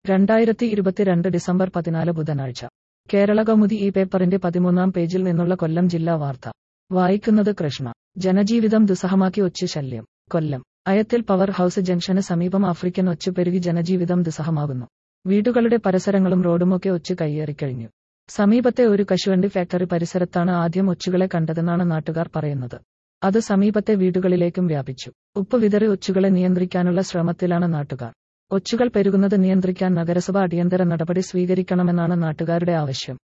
രണ്ടായിരത്തി ഇരുപത്തിരണ്ട് ഡിസംബർ പതിനാല് ബുധനാഴ്ച കേരള കൗമുദി ഈ പേപ്പറിന്റെ പതിമൂന്നാം പേജിൽ നിന്നുള്ള കൊല്ലം ജില്ലാ വാർത്ത വായിക്കുന്നത് കൃഷ്ണ ജനജീവിതം ദുസ്സഹമാക്കി ഒച്ചു ശല്യം കൊല്ലം അയത്തിൽ പവർ ഹൌസ് ജംഗ്ഷന് സമീപം ആഫ്രിക്കൻ ഒച്ചു പെരുകി ജനജീവിതം ദുസ്സഹമാകുന്നു വീടുകളുടെ പരിസരങ്ങളും റോഡുമൊക്കെ ഒച്ചു കയ്യേറിക്കഴിഞ്ഞു സമീപത്തെ ഒരു കശുവണ്ടി ഫാക്ടറി പരിസരത്താണ് ആദ്യം ഒച്ചുകളെ കണ്ടതെന്നാണ് നാട്ടുകാർ പറയുന്നത് അത് സമീപത്തെ വീടുകളിലേക്കും വ്യാപിച്ചു ഉപ്പ് വിതറി ഒച്ചുകളെ നിയന്ത്രിക്കാനുള്ള ശ്രമത്തിലാണ് നാട്ടുകാർ ഒച്ചുകൾ പെരുകുന്നത് നിയന്ത്രിക്കാൻ നഗരസഭ അടിയന്തര നടപടി സ്വീകരിക്കണമെന്നാണ് നാട്ടുകാരുടെ ആവശ്യം